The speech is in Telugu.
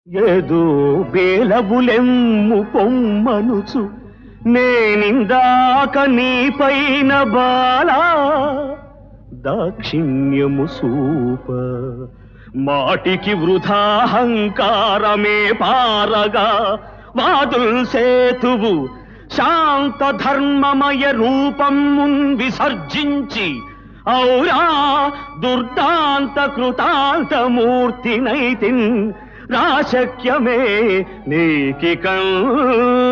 ఏదో బేలబులెమ్ము పొమ్మనుచు నేనిందాక నీ పైన బాలా దాక్షిణ్యము సూప మాటికి వృధాహంకారమే పారగా వాదుల్ సేతువు శాంత ధర్మమయ రూపమున్ విసర్జించి ఔరా దుర్దాంత కృతాంత మూర్తినైతిన్ రాశక్యమే నీకి